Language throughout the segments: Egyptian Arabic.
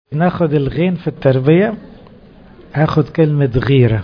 ناخد الغين في التربية هاخد كلمة غيرة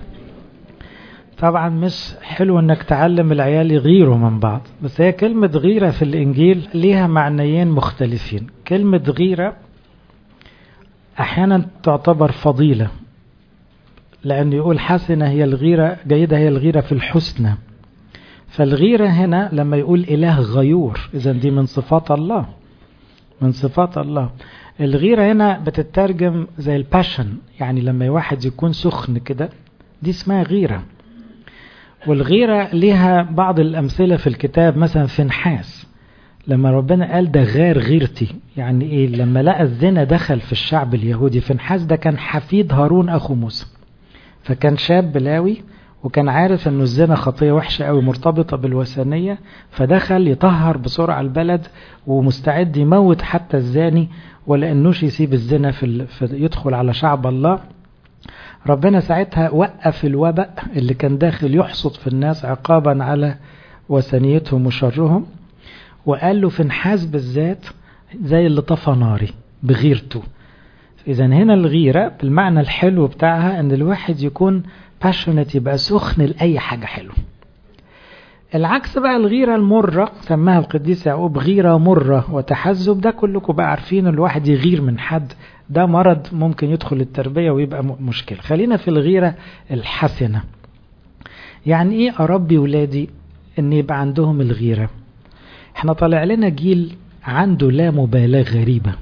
طبعا مش حلو انك تعلم العيال يغيروا من بعض بس هي كلمة غيرة في الانجيل ليها معنيين مختلفين كلمة غيرة احيانا تعتبر فضيلة لان يقول حسنة هي الغيرة جيدة هي الغيرة في الحسنى فالغيرة هنا لما يقول اله غيور اذا دي من صفات الله من صفات الله الغيرة هنا بتترجم زي الباشن يعني لما واحد يكون سخن كده دي اسمها غيرة والغيرة ليها بعض الأمثلة في الكتاب مثلا في نحاس لما ربنا قال ده غير غيرتي يعني ايه لما لقى الزنا دخل في الشعب اليهودي في نحاس ده كان حفيد هارون أخو موسى فكان شاب لاوي وكان عارف انه الزنا خطية وحشة قوي مرتبطة بالوثنية فدخل يطهر بسرعة البلد ومستعد يموت حتى الزاني ولا انوش يسيب الزنا في, ال... في يدخل على شعب الله ربنا ساعتها وقف الوباء اللي كان داخل يحصد في الناس عقابا على وثنيتهم وشرهم وقال له في نحاس بالذات زي اللي طفى ناري بغيرته اذا هنا الغيرة بالمعنى الحلو بتاعها ان الواحد يكون باشونت يبقى سخن لأي حاجة حلوة العكس بقى الغيرة المرة سماها القديس يعقوب غيرة مرة وتحزب ده كلكم بقى عارفين الواحد يغير من حد ده مرض ممكن يدخل التربية ويبقى مشكلة خلينا في الغيرة الحسنة يعني ايه اربي ولادي ان يبقى عندهم الغيرة احنا طالع لنا جيل عنده لا مبالاة غريبة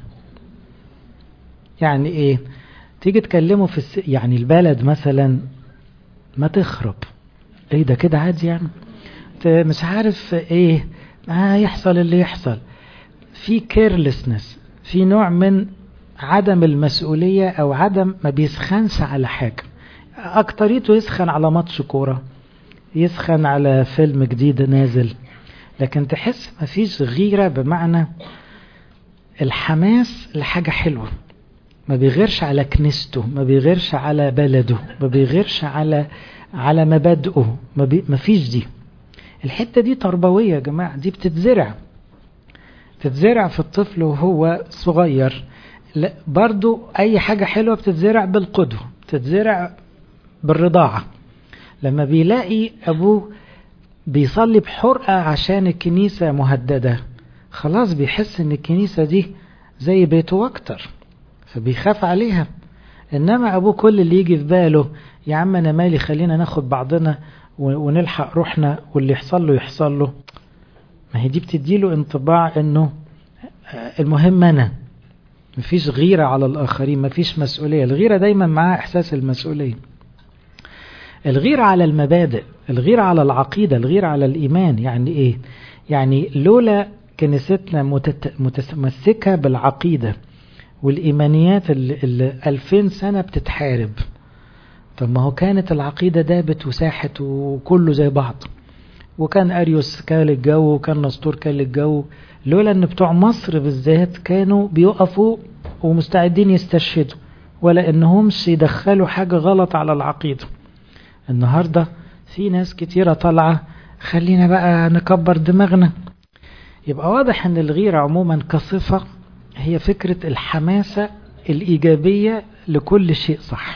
يعني ايه تيجي تكلمه في الس... يعني البلد مثلا ما تخرب ايه ده كده عادي يعني مش عارف ايه ما يحصل اللي يحصل في كيرلسنس في نوع من عدم المسؤولية او عدم ما بيسخنش على حاجة اكتريته يسخن على ماتش كورة يسخن على فيلم جديد نازل لكن تحس ما فيش غيرة بمعنى الحماس لحاجة حلوة ما بيغيرش على كنيسته ما بيغيرش على بلده ما بيغيرش على على مبادئه ما, بي ما فيش دي الحتة دي تربوية يا جماعة دي بتتزرع تتزرع في الطفل وهو صغير لا برضو أي حاجة حلوة بتتزرع بالقدوة بتتزرع بالرضاعة لما بيلاقي أبوه بيصلي بحرقة عشان الكنيسة مهددة خلاص بيحس ان الكنيسة دي زي بيته أكتر فبيخاف عليها انما ابوه كل اللي يجي في باله يا عم انا مالي خلينا ناخد بعضنا ونلحق روحنا واللي يحصل له يحصل له ما هي دي بتديله انطباع انه المهم انا مفيش غيرة على الاخرين مفيش مسؤولية الغيرة دايما معاها احساس المسؤولية الغيرة على المبادئ الغيرة على العقيدة الغيرة على الايمان يعني ايه يعني لولا كنيستنا متمسكة بالعقيدة والإيمانيات اللي ألفين سنة بتتحارب طب ما هو كانت العقيدة دابت وساحت وكله زي بعض وكان أريوس كان الجو وكان نسطور كان الجو لولا أن بتوع مصر بالذات كانوا بيقفوا ومستعدين يستشهدوا ولا أنهمش يدخلوا حاجة غلط على العقيدة النهاردة في ناس كتيرة طالعة خلينا بقى نكبر دماغنا يبقى واضح أن الغيرة عموما كصفة هي فكرة الحماسة الإيجابية لكل شيء صح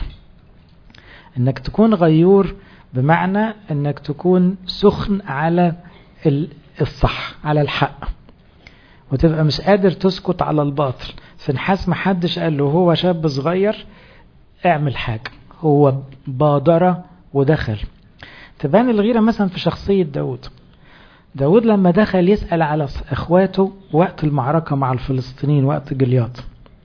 انك تكون غيور بمعنى انك تكون سخن على الصح على الحق وتبقى مش قادر تسكت على الباطل في نحاس محدش قال له هو شاب صغير اعمل حاجة هو بادر ودخل تبان الغيرة مثلا في شخصية داود داود لما دخل يسأل على اخواته وقت المعركة مع الفلسطينيين وقت جلياط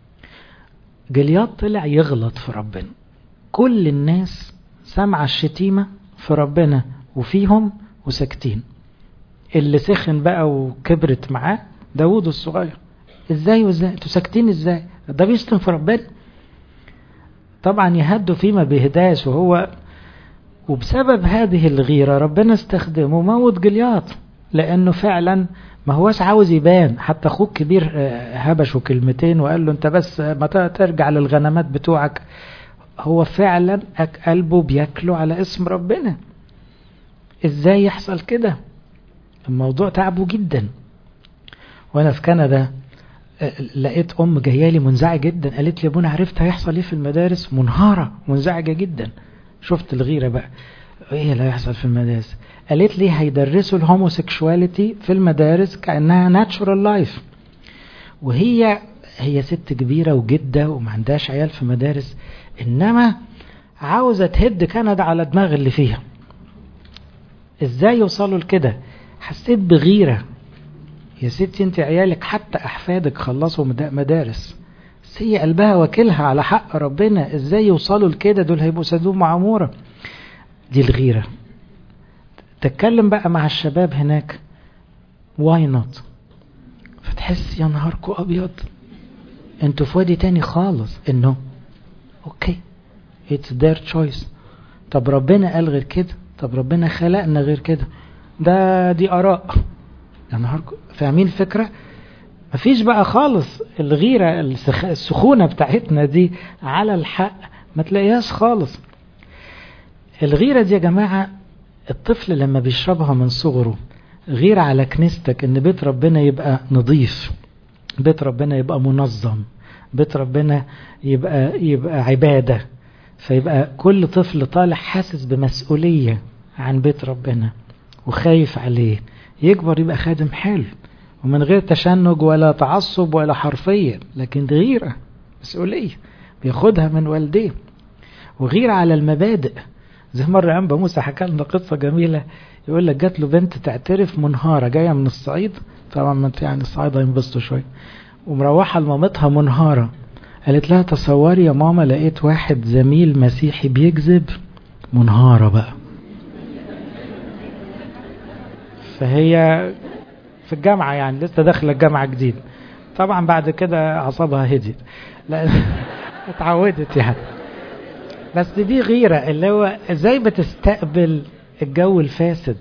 جلياط طلع يغلط في ربنا كل الناس سمع الشتيمة في ربنا وفيهم وساكتين اللي سخن بقى وكبرت معاه داود الصغير ازاي وازاي انتوا ساكتين ازاي ده بيشتم في ربنا طبعا يهدوا فيه ما بيهداش وهو وبسبب هذه الغيرة ربنا استخدمه موت جلياط لانه فعلا ما هوش عاوز يبان حتى اخوك كبير هبشه كلمتين وقال له انت بس ما ترجع للغنمات بتوعك هو فعلا قلبه بياكله على اسم ربنا ازاي يحصل كده الموضوع تعبه جدا وانا في كندا لقيت ام جايه لي منزعجه جدا قالت لي يا ابونا عرفت هيحصل ايه في المدارس منهاره منزعجه جدا شفت الغيره بقى ايه اللي هيحصل في المدارس قالت لي هيدرسوا الهوموسيكشواليتي في المدارس كانها ناتشورال لايف وهي هي ست كبيره وجده وما عندهاش عيال في مدارس انما عاوزه تهد كندا على دماغ اللي فيها ازاي يوصلوا لكده حسيت بغيره يا ستي انت عيالك حتى احفادك خلصوا مدارس بس هي قلبها واكلها على حق ربنا ازاي يوصلوا لكده دول هيبقوا سدوم وعموره دي الغيره تتكلم بقى مع الشباب هناك واي نوت فتحس يا نهاركو ابيض انتوا في وادي تاني خالص انه اوكي اتس their choice طب ربنا قال غير كده طب ربنا خلقنا غير كده ده دي اراء يا نهاركم فاهمين الفكره مفيش بقى خالص الغيره السخونه بتاعتنا دي على الحق ما تلاقيهاش خالص الغيره دي يا جماعه الطفل لما بيشربها من صغره غير على كنيستك ان بيت ربنا يبقى نظيف بيت ربنا يبقى منظم بيت ربنا يبقى يبقى عباده فيبقى كل طفل طالع حاسس بمسؤوليه عن بيت ربنا وخايف عليه يكبر يبقى خادم حلو ومن غير تشنج ولا تعصب ولا حرفية لكن دي غيرة مسؤولية بياخدها من والديه وغيرة على المبادئ زي مرة أنبا موسى حكى لنا قصة جميلة يقول لك جات له بنت تعترف منهارة جاية من الصعيد طبعا ما انت يعني الصعيد هينبسطوا شوية ومروحة لمامتها منهارة قالت لها تصوري يا ماما لقيت واحد زميل مسيحي بيكذب منهارة بقى فهي في الجامعة يعني لسه داخلة الجامعة جديد طبعا بعد كده أعصابها هديت لا اتعودت يعني بس دي غيرة اللي هو ازاي بتستقبل الجو الفاسد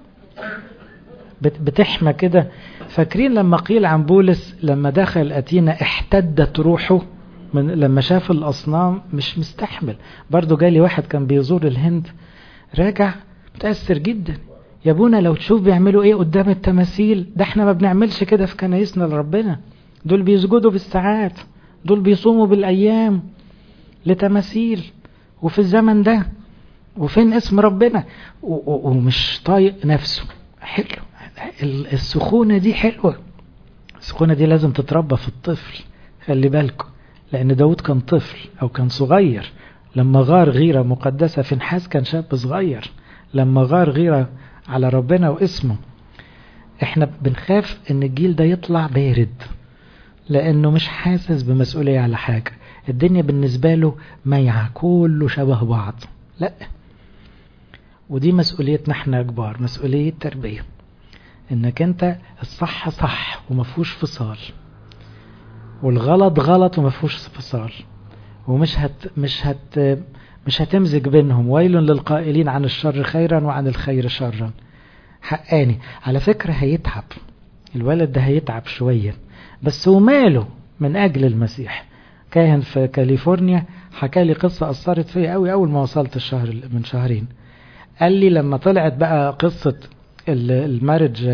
بتحمى كده فاكرين لما قيل عن بولس لما دخل أتينا احتدت روحه من لما شاف الأصنام مش مستحمل برضو جالي واحد كان بيزور الهند راجع متأثر جدا يا ابونا لو تشوف بيعملوا ايه قدام التماثيل ده احنا ما بنعملش كده في كنايسنا لربنا دول بيسجدوا بالساعات دول بيصوموا بالايام لتماثيل وفي الزمن ده وفين اسم ربنا ومش طايق نفسه حلو السخونة دي حلوة السخونة دي لازم تتربى في الطفل خلي بالكم لأن داود كان طفل أو كان صغير لما غار غيرة مقدسة في نحاس كان شاب صغير لما غار غيرة على ربنا واسمه احنا بنخاف ان الجيل ده يطلع بارد لانه مش حاسس بمسؤولية على حاجة الدنيا بالنسبة له ميعة كله شبه بعض لا ودي مسؤوليتنا احنا كبار مسؤولية تربية انك انت الصح صح ومفهوش فصال والغلط غلط ومفهوش فصال ومش هت مش هت مش هتمزج بينهم ويل للقائلين عن الشر خيرا وعن الخير شرا حقاني على فكرة هيتعب الولد ده هيتعب شوية بس وماله من أجل المسيح كاهن في كاليفورنيا حكى لي قصة أثرت فيا قوي أول ما وصلت الشهر من شهرين قال لي لما طلعت بقى قصة المارج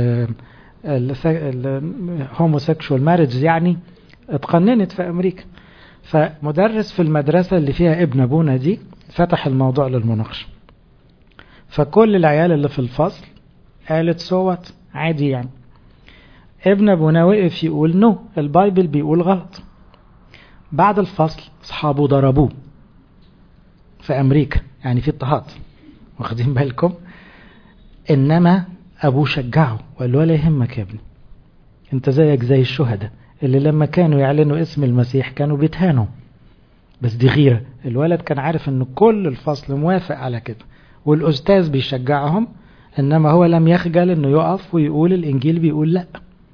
الهوموسيكشوال مارج يعني اتقننت في أمريكا فمدرس في المدرسة اللي فيها ابن أبونا دي فتح الموضوع للمناقشة فكل العيال اللي في الفصل قالت صوت عادي يعني ابن أبونا وقف يقول نو البايبل بيقول غلط بعد الفصل أصحابه ضربوه في أمريكا يعني في اضطهاد واخدين بالكم إنما أبوه شجعه وقال له ولا يهمك يا ابني أنت زيك زي الشهداء اللي لما كانوا يعلنوا اسم المسيح كانوا بيتهانوا بس دي غيرة الولد كان عارف ان كل الفصل موافق على كده والأستاذ بيشجعهم إنما هو لم يخجل انه يقف ويقول الإنجيل بيقول لا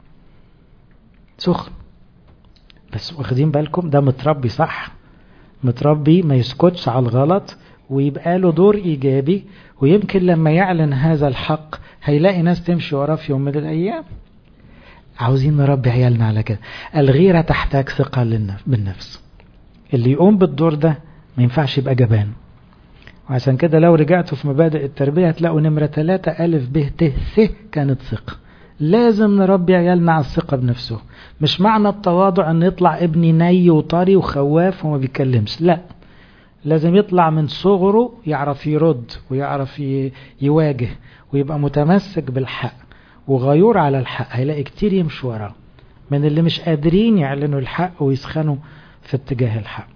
سخن بس واخدين بالكم ده متربي صح متربي ما يسكتش على الغلط ويبقى له دور إيجابي ويمكن لما يعلن هذا الحق هيلاقي ناس تمشي وراه في يوم من الأيام عاوزين نربي عيالنا على كده الغيرة تحتاج ثقة بالنفس اللي يقوم بالدور ده ما ينفعش يبقى جبان وعشان كده لو رجعتوا في مبادئ التربية هتلاقوا نمرة ثلاثة ألف ب ت ث كانت ثقة لازم نربي عيالنا على الثقة بنفسه مش معنى التواضع ان يطلع ابني ني وطري وخواف وما بيتكلمش لا لازم يطلع من صغره يعرف يرد ويعرف يواجه ويبقى متمسك بالحق وغيور على الحق هيلاقي كتير يمشي وراه من اللي مش قادرين يعلنوا الحق ويسخنوا في اتجاه الحق